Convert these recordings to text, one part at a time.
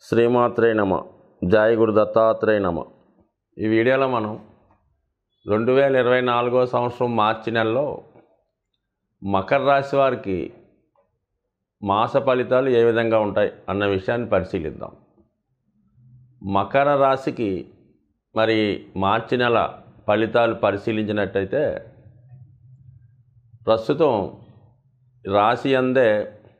శ్రీమాత్రే నమ జయ గురు దత్తాత్రేయ నమ ఈ వీడియోలో మనం రెండు వేల ఇరవై నాలుగో సంవత్సరం మార్చి నెలలో మకర రాశి వారికి మాస ఫలితాలు ఏ విధంగా ఉంటాయి అన్న విషయాన్ని పరిశీలిద్దాం మకర రాశికి మరి మార్చి నెల ఫలితాలు పరిశీలించినట్టయితే ప్రస్తుతం రాశి అందే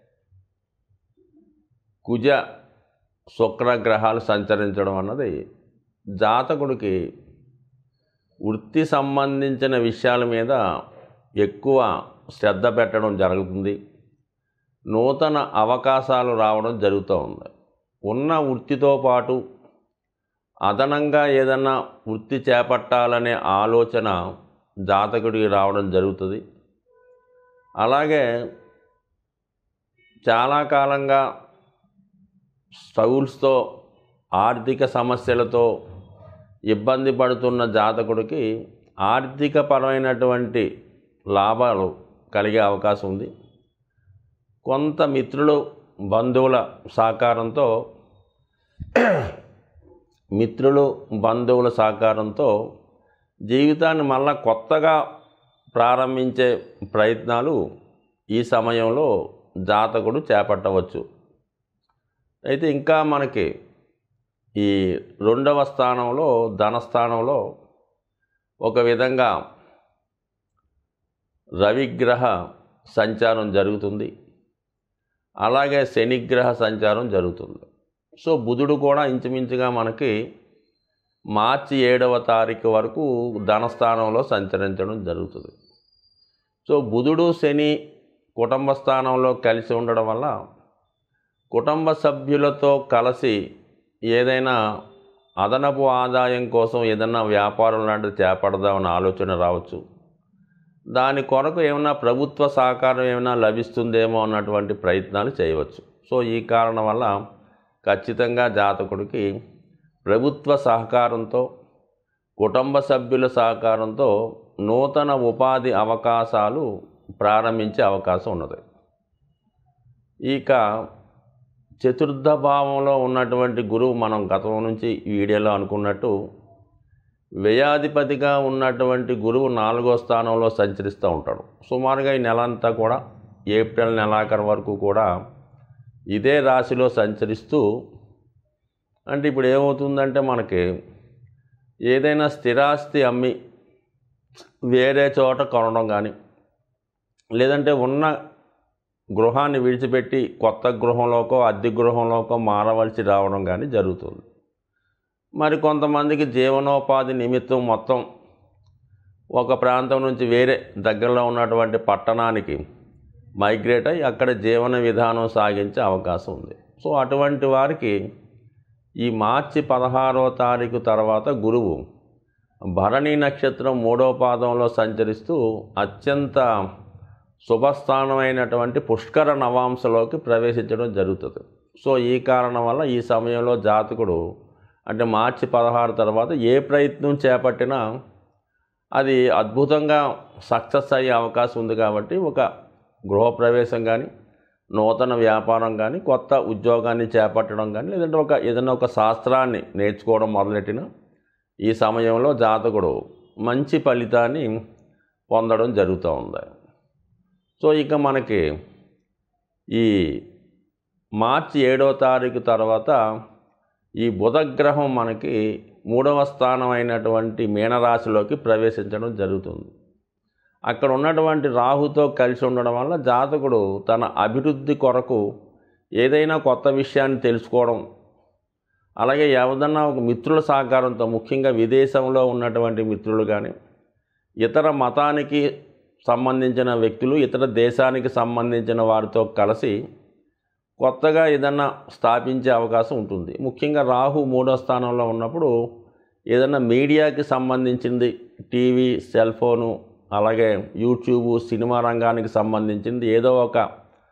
కుజ శుక్ర గ్రహాలు సంచరించడం అన్నది జాతకుడికి వృత్తి సంబంధించిన విషయాల మీద ఎక్కువ శ్రద్ధ పెట్టడం జరుగుతుంది నూతన అవకాశాలు రావడం జరుగుతూ ఉంది ఉన్న వృత్తితో పాటు అదనంగా ఏదన్నా వృత్తి చేపట్టాలనే ఆలోచన జాతకుడికి రావడం జరుగుతుంది అలాగే చాలా కాలంగా స్ట్రగుల్స్తో ఆర్థిక సమస్యలతో ఇబ్బంది పడుతున్న జాతకుడికి ఆర్థిక పరమైనటువంటి లాభాలు కలిగే అవకాశం ఉంది కొంత మిత్రులు బంధువుల సహకారంతో మిత్రులు బంధువుల సహకారంతో జీవితాన్ని మళ్ళా కొత్తగా ప్రారంభించే ప్రయత్నాలు ఈ సమయంలో జాతకుడు చేపట్టవచ్చు అయితే ఇంకా మనకి ఈ రెండవ స్థానంలో ధనస్థానంలో ఒక విధంగా రవిగ్రహ సంచారం జరుగుతుంది అలాగే శనిగ్రహ సంచారం జరుగుతుంది సో బుధుడు కూడా ఇంచుమించుగా మనకి మార్చి ఏడవ తారీఖు వరకు ధనస్థానంలో సంచరించడం జరుగుతుంది సో బుధుడు శని కుటుంబ స్థానంలో కలిసి ఉండడం వల్ల కుటుంబ సభ్యులతో కలిసి ఏదైనా అదనపు ఆదాయం కోసం ఏదైనా వ్యాపారం లాంటిది చేపడదామన్న ఆలోచన రావచ్చు దాని కొరకు ఏమైనా ప్రభుత్వ సహకారం ఏమైనా లభిస్తుందేమో అన్నటువంటి ప్రయత్నాలు చేయవచ్చు సో ఈ కారణం వల్ల ఖచ్చితంగా జాతకుడికి ప్రభుత్వ సహకారంతో కుటుంబ సభ్యుల సహకారంతో నూతన ఉపాధి అవకాశాలు ప్రారంభించే అవకాశం ఉన్నది ఇక చతుర్థ భావంలో ఉన్నటువంటి గురువు మనం గతం నుంచి ఈ వీడియోలో అనుకున్నట్టు వ్యయాధిపతిగా ఉన్నటువంటి గురువు నాలుగో స్థానంలో సంచరిస్తూ ఉంటాడు సుమారుగా ఈ నెల అంతా కూడా ఏప్రిల్ నెలాఖరు వరకు కూడా ఇదే రాశిలో సంచరిస్తూ అంటే ఇప్పుడు ఏమవుతుందంటే మనకి ఏదైనా స్థిరాస్తి అమ్మి వేరే చోట కొనడం కానీ లేదంటే ఉన్న గృహాన్ని విడిచిపెట్టి కొత్త గృహంలోకో అద్దె గృహంలోకో మారవలసి రావడం కానీ జరుగుతుంది మరి కొంతమందికి జీవనోపాధి నిమిత్తం మొత్తం ఒక ప్రాంతం నుంచి వేరే దగ్గరలో ఉన్నటువంటి పట్టణానికి మైగ్రేట్ అయ్యి అక్కడ జీవన విధానం సాగించే అవకాశం ఉంది సో అటువంటి వారికి ఈ మార్చి పదహారో తారీఖు తర్వాత గురువు భరణి నక్షత్రం మూడో పాదంలో సంచరిస్తూ అత్యంత శుభస్థానమైనటువంటి పుష్కర నవాంశలోకి ప్రవేశించడం జరుగుతుంది సో ఈ కారణం వల్ల ఈ సమయంలో జాతకుడు అంటే మార్చి పదహారు తర్వాత ఏ ప్రయత్నం చేపట్టినా అది అద్భుతంగా సక్సెస్ అయ్యే అవకాశం ఉంది కాబట్టి ఒక గృహప్రవేశం కానీ నూతన వ్యాపారం కానీ కొత్త ఉద్యోగాన్ని చేపట్టడం కానీ లేదంటే ఒక ఏదైనా ఒక శాస్త్రాన్ని నేర్చుకోవడం మొదలెట్టిన ఈ సమయంలో జాతకుడు మంచి ఫలితాన్ని పొందడం జరుగుతూ ఉంది సో ఇక మనకి ఈ మార్చి ఏడో తారీఖు తర్వాత ఈ బుధగ్రహం మనకి మూడవ స్థానం అయినటువంటి మీనరాశిలోకి ప్రవేశించడం జరుగుతుంది అక్కడ ఉన్నటువంటి రాహుతో కలిసి ఉండడం వల్ల జాతకుడు తన అభివృద్ధి కొరకు ఏదైనా కొత్త విషయాన్ని తెలుసుకోవడం అలాగే ఏదన్నా ఒక మిత్రుల సహకారంతో ముఖ్యంగా విదేశంలో ఉన్నటువంటి మిత్రులు కానీ ఇతర మతానికి సంబంధించిన వ్యక్తులు ఇతర దేశానికి సంబంధించిన వారితో కలిసి కొత్తగా ఏదన్నా స్థాపించే అవకాశం ఉంటుంది ముఖ్యంగా రాహు మూడో స్థానంలో ఉన్నప్పుడు ఏదన్నా మీడియాకి సంబంధించింది టీవీ సెల్ ఫోను అలాగే యూట్యూబ్ సినిమా రంగానికి సంబంధించింది ఏదో ఒక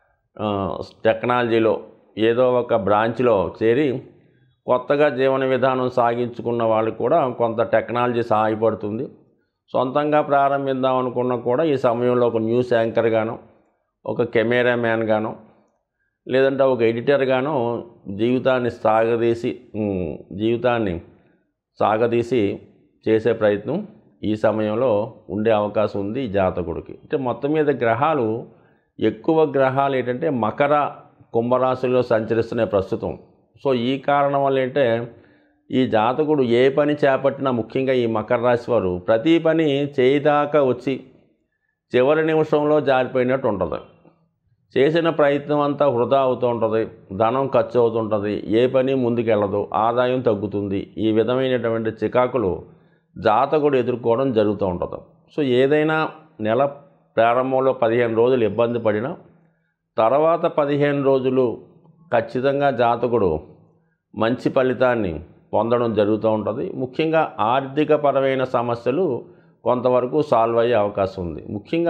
టెక్నాలజీలో ఏదో ఒక బ్రాంచ్లో చేరి కొత్తగా జీవన విధానం సాగించుకున్న వాళ్ళకి కూడా కొంత టెక్నాలజీ సహాయపడుతుంది సొంతంగా ప్రారంభిద్దాం అనుకున్నా కూడా ఈ సమయంలో ఒక న్యూస్ యాంకర్ గాను ఒక కెమెరామ్యాన్ గాను లేదంటే ఒక ఎడిటర్గానో జీవితాన్ని సాగదీసి ఉమ్, జీవితాన్ని సాగదీసి చేసే ప్రయత్నం ఈ సమయంలో ఉండే అవకాశం ఉంది ఈ జాతకుడికి అంటే మొత్తం మీద గ్రహాలు ఎక్కువ గ్రహాలు ఏంటంటే మకర కుంభరాశిలో సంచరిస్తున్నాయి ప్రస్తుతం సో ఈ కారణం వల్ల ఏంటంటే ఈ జాతకుడు ఏ పని చేపట్టినా ముఖ్యంగా ఈ మకర రాశి వారు ప్రతి పని చేయదాకా వచ్చి చివరి నిమిషంలో జారిపోయినట్టు ఉంటుంది చేసిన ప్రయత్నం అంతా వృధా అవుతూ ఉంటుంది ధనం ఖర్చు అవుతుంటుంది ఏ పని ముందుకెళ్ళదు ఆదాయం తగ్గుతుంది ఈ విధమైనటువంటి చికాకులు జాతకుడు ఎదుర్కోవడం జరుగుతూ ఉంటుంది సో ఏదైనా నెల ప్రారంభంలో పదిహేను రోజులు ఇబ్బంది పడినా తర్వాత పదిహేను రోజులు ఖచ్చితంగా జాతకుడు మంచి ఫలితాన్ని పొందడం జరుగుతూ ఉంటుంది ముఖ్యంగా ఆర్థికపరమైన సమస్యలు కొంతవరకు సాల్వ్ అయ్యే అవకాశం ఉంది ముఖ్యంగా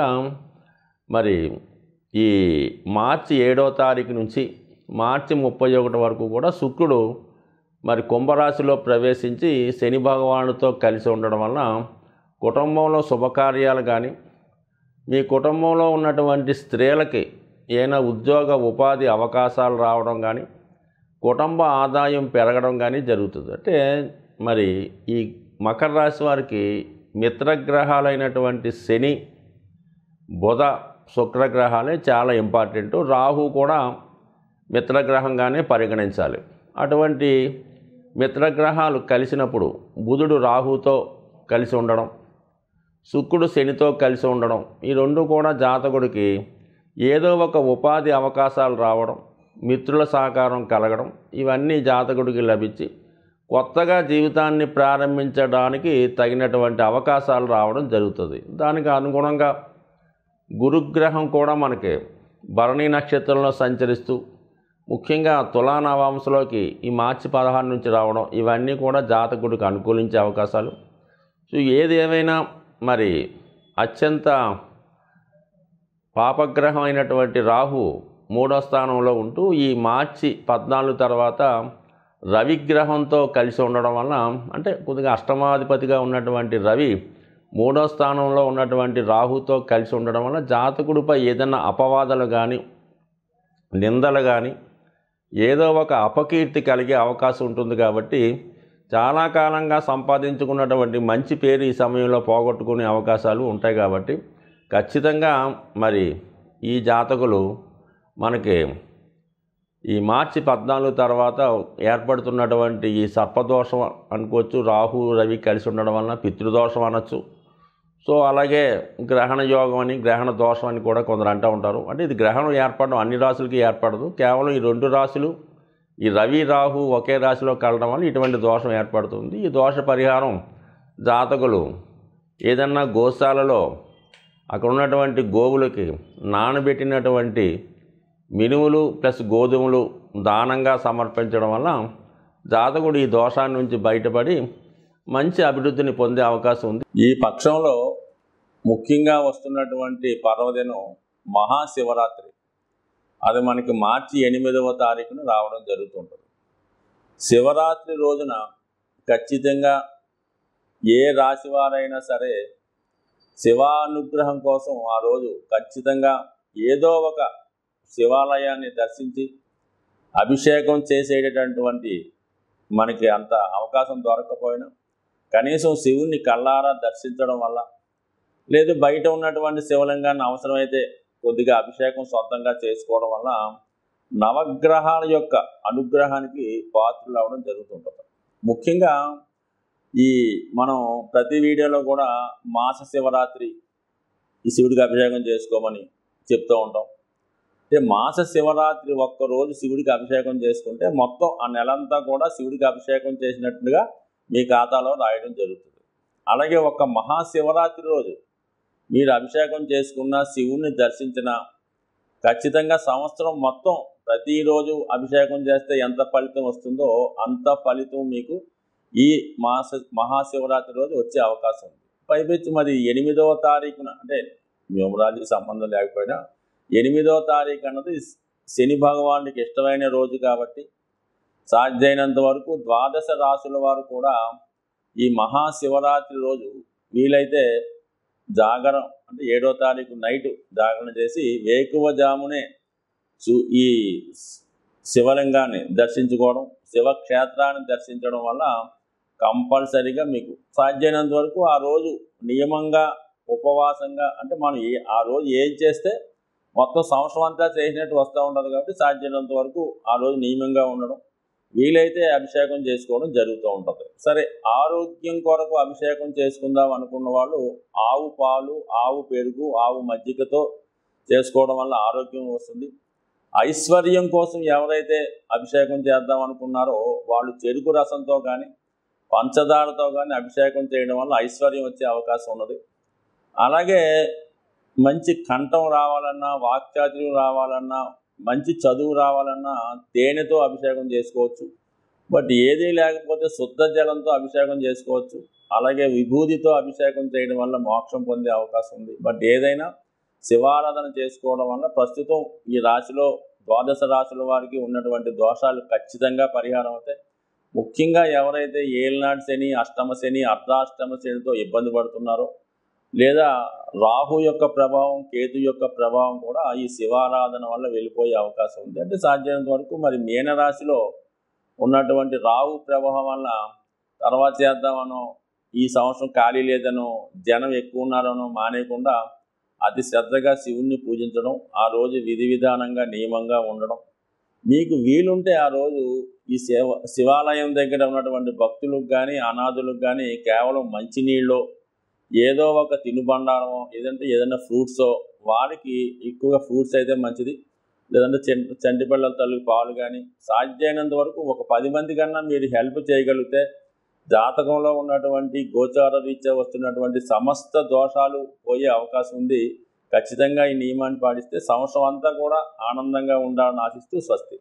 మరి ఈ మార్చి ఏడో తారీఖు నుంచి మార్చి ముప్పై ఒకటి వరకు కూడా శుక్రుడు మరి కుంభరాశిలో ప్రవేశించి శని భగవానుడితో కలిసి ఉండడం వలన కుటుంబంలో శుభకార్యాలు కానీ మీ కుటుంబంలో ఉన్నటువంటి స్త్రీలకి ఏమైనా ఉద్యోగ ఉపాధి అవకాశాలు రావడం కానీ కుటుంబ ఆదాయం పెరగడం కానీ జరుగుతుంది అంటే మరి ఈ మకర రాశి వారికి మిత్రగ్రహాలైనటువంటి శని బుధ శుక్రగ్రహాలే చాలా ఇంపార్టెంట్ రాహు కూడా మిత్రగ్రహంగానే పరిగణించాలి అటువంటి మిత్రగ్రహాలు కలిసినప్పుడు బుధుడు రాహుతో కలిసి ఉండడం శుక్రుడు శనితో కలిసి ఉండడం ఈ రెండు కూడా జాతకుడికి ఏదో ఒక ఉపాధి అవకాశాలు రావడం మిత్రుల సహకారం కలగడం ఇవన్నీ జాతకుడికి లభించి కొత్తగా జీవితాన్ని ప్రారంభించడానికి తగినటువంటి అవకాశాలు రావడం జరుగుతుంది దానికి అనుగుణంగా గురుగ్రహం కూడా మనకి భరణి నక్షత్రంలో సంచరిస్తూ ముఖ్యంగా తులా నవాంశలోకి ఈ మార్చి పదహారు నుంచి రావడం ఇవన్నీ కూడా జాతకుడికి అనుకూలించే అవకాశాలు సో ఏది ఏమైనా మరి అత్యంత పాపగ్రహం అయినటువంటి రాహు మూడో స్థానంలో ఉంటూ ఈ మార్చి పద్నాలుగు తర్వాత రవిగ్రహంతో కలిసి ఉండడం వలన అంటే కొద్దిగా అష్టమాధిపతిగా ఉన్నటువంటి రవి మూడో స్థానంలో ఉన్నటువంటి రాహుతో కలిసి ఉండడం వల్ల జాతకుడిపై ఏదైనా అపవాదాలు కానీ నిందలు కానీ ఏదో ఒక అపకీర్తి కలిగే అవకాశం ఉంటుంది కాబట్టి చాలా కాలంగా సంపాదించుకున్నటువంటి మంచి పేరు ఈ సమయంలో పోగొట్టుకునే అవకాశాలు ఉంటాయి కాబట్టి ఖచ్చితంగా మరి ఈ జాతకులు మనకి ఈ మార్చి పద్నాలుగు తర్వాత ఏర్పడుతున్నటువంటి ఈ సర్పదోషం అనుకోవచ్చు రాహు రవి కలిసి ఉండడం వలన పితృదోషం అనొచ్చు సో అలాగే గ్రహణ యోగం అని గ్రహణ దోషం అని కూడా కొందరు అంటూ ఉంటారు అంటే ఇది గ్రహణం ఏర్పడడం అన్ని రాశులకి ఏర్పడదు కేవలం ఈ రెండు రాశులు ఈ రవి రాహు ఒకే రాశిలో కలడం వల్ల ఇటువంటి దోషం ఏర్పడుతుంది ఈ దోష పరిహారం జాతకులు ఏదన్నా గోశాలలో అక్కడ ఉన్నటువంటి గోవులకి నానబెట్టినటువంటి మినుములు ప్లస్ గోధుమలు దానంగా సమర్పించడం వల్ల జాతకుడు ఈ దోషాన్ని నుంచి బయటపడి మంచి అభివృద్ధిని పొందే అవకాశం ఉంది ఈ పక్షంలో ముఖ్యంగా వస్తున్నటువంటి పర్వదినం మహాశివరాత్రి అది మనకి మార్చి ఎనిమిదవ తారీఖున రావడం జరుగుతుంటుంది శివరాత్రి రోజున ఖచ్చితంగా ఏ రాశి వారైనా సరే శివానుగ్రహం కోసం ఆ రోజు ఖచ్చితంగా ఏదో ఒక శివాలయాన్ని దర్శించి అభిషేకం చేసేటటువంటి మనకి అంత అవకాశం దొరకకపోయినా కనీసం శివుణ్ణి కళ్ళారా దర్శించడం వల్ల లేదు బయట ఉన్నటువంటి శివలింగాన్ని అవసరమైతే కొద్దిగా అభిషేకం సొంతంగా చేసుకోవడం వల్ల నవగ్రహాల యొక్క అనుగ్రహానికి పాత్రలు అవడం జరుగుతుంటుంది ముఖ్యంగా ఈ మనం ప్రతి వీడియోలో కూడా మాస శివరాత్రి ఈ శివుడికి అభిషేకం చేసుకోమని చెప్తూ ఉంటాం అంటే మాస శివరాత్రి ఒక్క రోజు శివుడికి అభిషేకం చేసుకుంటే మొత్తం ఆ నెలంతా కూడా శివుడికి అభిషేకం చేసినట్టుగా మీ ఖాతాలో రాయడం జరుగుతుంది అలాగే ఒక మహాశివరాత్రి రోజు మీరు అభిషేకం చేసుకున్న శివుణ్ణి దర్శించిన ఖచ్చితంగా సంవత్సరం మొత్తం ప్రతిరోజు అభిషేకం చేస్తే ఎంత ఫలితం వస్తుందో అంత ఫలితం మీకు ఈ మాస మహాశివరాత్రి రోజు వచ్చే అవకాశం ఉంది పైపెచ్చి మరి ఎనిమిదవ తారీఖున అంటే న్యూమరాలజీ సంబంధం లేకపోయినా ఎనిమిదవ తారీఖు అన్నది శని భగవానుడికి ఇష్టమైన రోజు కాబట్టి సాధ్యమైనంత వరకు ద్వాదశ రాసుల వారు కూడా ఈ మహాశివరాత్రి రోజు వీలైతే జాగరం అంటే ఏడో తారీఖు నైట్ జాగరణ చేసి వేకువ జామునే సు- ఈ శివలింగాన్ని దర్శించుకోవడం శివక్షేత్రాన్ని దర్శించడం వల్ల కంపల్సరీగా మీకు సాధ్యమైనంత వరకు ఆ రోజు నియమంగా ఉపవాసంగా అంటే మనం ఏ ఆ రోజు ఏం చేస్తే మొత్తం సంవత్సరం అంతా చేసినట్టు వస్తూ ఉంటుంది కాబట్టి సాధ్యమైనంత వరకు ఆ రోజు నియమంగా ఉండడం వీలైతే అభిషేకం చేసుకోవడం జరుగుతూ ఉంటుంది సరే ఆరోగ్యం కొరకు అభిషేకం చేసుకుందాం అనుకున్న వాళ్ళు ఆవు పాలు ఆవు పెరుగు ఆవు మజ్జిగతో చేసుకోవడం వల్ల ఆరోగ్యం వస్తుంది ఐశ్వర్యం కోసం ఎవరైతే అభిషేకం చేద్దాం అనుకున్నారో వాళ్ళు చెరుకు రసంతో కానీ పంచదారతో కానీ అభిషేకం చేయడం వల్ల ఐశ్వర్యం వచ్చే అవకాశం ఉన్నది అలాగే మంచి కంఠం రావాలన్నా వాక్చాతుర్యం రావాలన్నా మంచి చదువు రావాలన్నా తేనెతో అభిషేకం చేసుకోవచ్చు బట్ ఏదీ లేకపోతే శుద్ధ జలంతో అభిషేకం చేసుకోవచ్చు అలాగే విభూతితో అభిషేకం చేయడం వల్ల మోక్షం పొందే అవకాశం ఉంది బట్ ఏదైనా శివారాధన చేసుకోవడం వల్ల ప్రస్తుతం ఈ రాశిలో ద్వాదశ రాశుల వారికి ఉన్నటువంటి దోషాలు ఖచ్చితంగా పరిహారం అవుతాయి ముఖ్యంగా ఎవరైతే ఏలినాటి శని అష్టమ శని అర్ధాష్టమ శనితో ఇబ్బంది పడుతున్నారో లేదా రాహు యొక్క ప్రభావం కేతు యొక్క ప్రభావం కూడా ఈ శివారాధన వల్ల వెళ్ళిపోయే అవకాశం ఉంది అంటే సాధ్యమైనంత వరకు మరి మీనరాశిలో ఉన్నటువంటి రాహు ప్రభావం వల్ల తర్వాత చేద్దామనో ఈ సంవత్సరం ఖాళీ లేదనో జనం ఎక్కువ ఉన్నారనో మానేయకుండా అతి శ్రద్ధగా శివుణ్ణి పూజించడం ఆ రోజు విధి విధానంగా నియమంగా ఉండడం మీకు వీలుంటే ఆ రోజు ఈ శివ శివాలయం దగ్గర ఉన్నటువంటి భక్తులకు కానీ అనాథులకు కానీ కేవలం మంచినీళ్ళు ఏదో ఒక తినుబండారమో ఏదంటే ఏదైనా ఫ్రూట్సో వారికి ఎక్కువగా ఫ్రూట్స్ అయితే మంచిది లేదంటే చెంటి చంటి పిల్లల తల్లి పాలు కానీ సాధ్యమైనంత వరకు ఒక పది మంది కన్నా మీరు హెల్ప్ చేయగలిగితే జాతకంలో ఉన్నటువంటి గోచార రీత్యా వస్తున్నటువంటి సమస్త దోషాలు పోయే అవకాశం ఉంది ఖచ్చితంగా ఈ నియమాన్ని పాటిస్తే సంవత్సరం అంతా కూడా ఆనందంగా ఉండాలని ఆశిస్తూ స్వస్తి